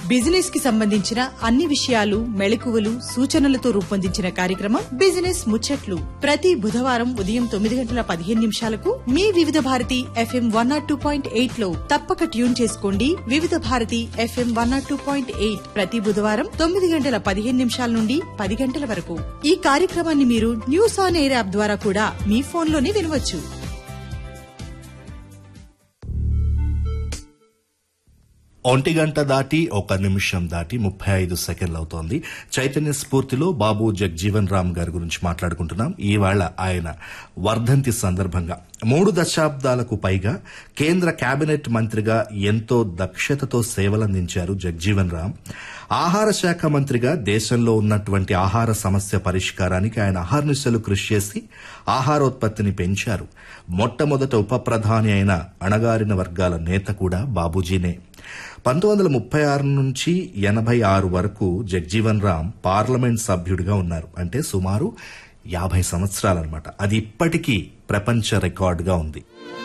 business కి సంబంధించిన అన్ని విషయాలు మెళకువలు సూచనలతో రూపొందించిన కార్యక్రమం బిజినెస్ ముచ్చట్లు ప్రతి బుధవారం ఉదయం తొమ్మిది గంటల పదిహేను నిమిషాలకు మీ Vividha Bharati FM one naught two point eight లో తప్పక ట్యూన్ చేసుకోండి Vividha Bharati FM one naught two point eight ప్రతి బుధవారం తొమ్మిది గంటల పదిహేను నిమిషాల నుండి పది గంటల వరకు ఈ కార్యక్రమాన్ని మీరు న్యూస్ ఆన్ ఎయిర్ యాప్ ద్వారా కూడా మీ ఫోన్లోనే వినవచ్చు ఒంటి గంట దాటి ఒక నిమిషం దాటి ముప్పై ఐదు సెకండ్లు అవుతోంది చైతన్య స్ఫూర్తిలో బాబు జగ్జీవన్ రామ్ గారి గురించి మాట్లాడుకుంటున్నాం ఈవేళ ఆయన వర్ధంతి సందర్భంగా మూడు దశాబ్దాలకు పైగా కేంద్ర కేబినెట్ మంత్రిగా ఎంతో దక్షతతో సేవలందించారు జగ్జీవన్ రామ్ ఆహార శాఖ మంత్రిగా దేశంలో ఉన్నటువంటి ఆహార సమస్య పరిష్కారానికి ఆయన అహర్నిశలు కృషి చేసి ఆహారోత్పత్తిని పెంచారు మొట్టమొదట ఉప ప్రధాని అయిన అణగారిన వర్గాల నేత కూడా బాబూజీనే పంతొమ్మిది వందల ముప్పై ఆరు నుంచి ఎనభై ఆరు వరకు జగ్జీవన్ రామ్ పార్లమెంట్ సభ్యుడిగా ఉన్నారు అంటే సుమారు యాభై సంవత్సరాలన్నమాట అది ఇప్పటికీ ప్రపంచ రికార్డుగా ఉంది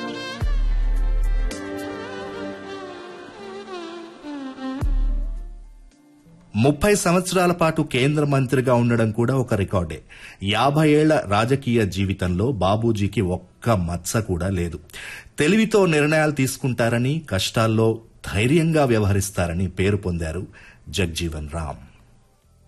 ముప్పై సంవత్సరాల పాటు కేంద్ర మంత్రిగా ఉండడం కూడా ఒక రికార్డే యాభై ఏళ్ల రాజకీయ జీవితంలో బాబూజీకి ఒక్క మచ్చ కూడా లేదు తెలివితో నిర్ణయాలు తీసుకుంటారని కష్టాల్లో ధైర్యంగా వ్యవహరిస్తారని పేరు పొందారు జగ్జీవన్ రామ్